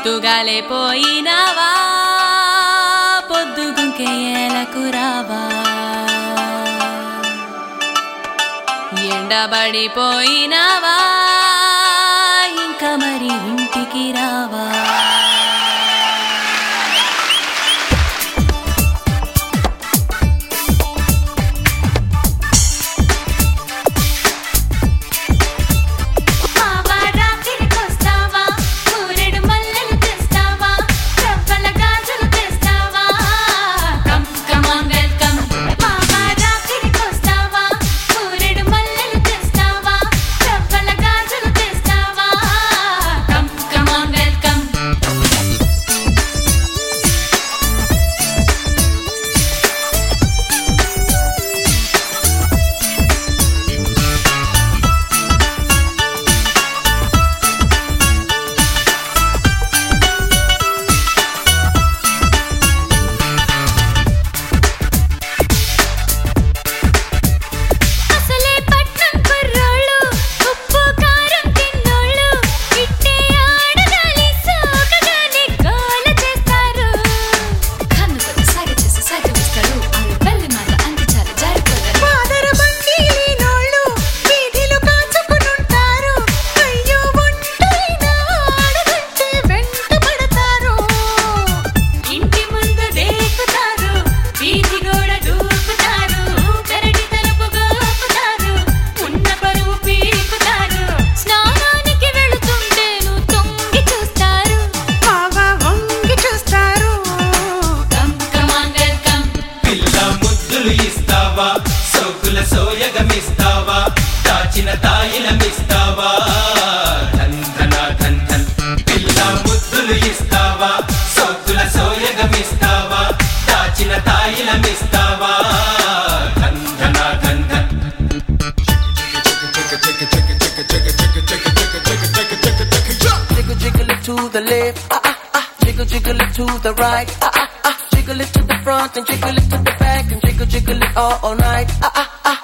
పొద్దుగాలే పోయినావా పొద్దుగుంకే ఏలకు రావా ఎండబడిపోయినావా ఇంకా మరి ఇంటికి రావా మావా రాత్రికొస్తావా సూర్యుడు మల్లెలు తెస్తావా రవ్వల గాజులు తెస్తావా కమ్ కమ్ ఆన్ వెల్కమ్ మావా రాత్రికొస్తావా సూర్యుడు మల్లెలు తెస్తావా రవ్వల గాజులు తెస్తావా కమ్ కమ్ ఆన్ వెల్కమ్ అసలే పట్నం కుర్రోళ్ళు ఉప్పు కారం తిన్నోళ్ళు ఇట్టే ఆడగాలి సోకగానే గోల చేస్తారు కన్ను కొద్ది సాగ చేసి సాగ వేస్తారు ఆవిడ బల్లి మాట అంత చాలా జారిపోతారు పాదర బండి లేనోళ్ళు వీధిలో కాచుకునుంటారు అయ్యో ఒంటైన ఆడదంటే వెంట పడతారు ఇంటి ముందు దేకుతారు వీధి గోడ దూకుతారు పెరటి తలుపు గోపుతారు ఉన్న పరువు పీకుతారు స్నానానికి వెళుతుంటేను తొంగి చూస్తారు బాగా వంగి చూస్తారు కమ్ కమ్ ఆన్ వెల్కమ్ పిల్ల ముద్దులు ఇస్తావా సోకుల సోయగమిస్తావా దాచిన తాయిలమిస్తావా ధన్ ధన ధన్ ధన్ పిల్ల ముద్దులు ఇస్తావా సోకుల సోయగమిస్తావా దాచిన తాయిలమిస్తావా ధన్ ధన Dhan Dhan Jiggle jiggle it to the left, ah ah ah. Jiggle jiggle it to the right, ah ah ah. Jiggle it to the front and jiggle it to the back and jiggle jiggle it all, all night, ah ah ah.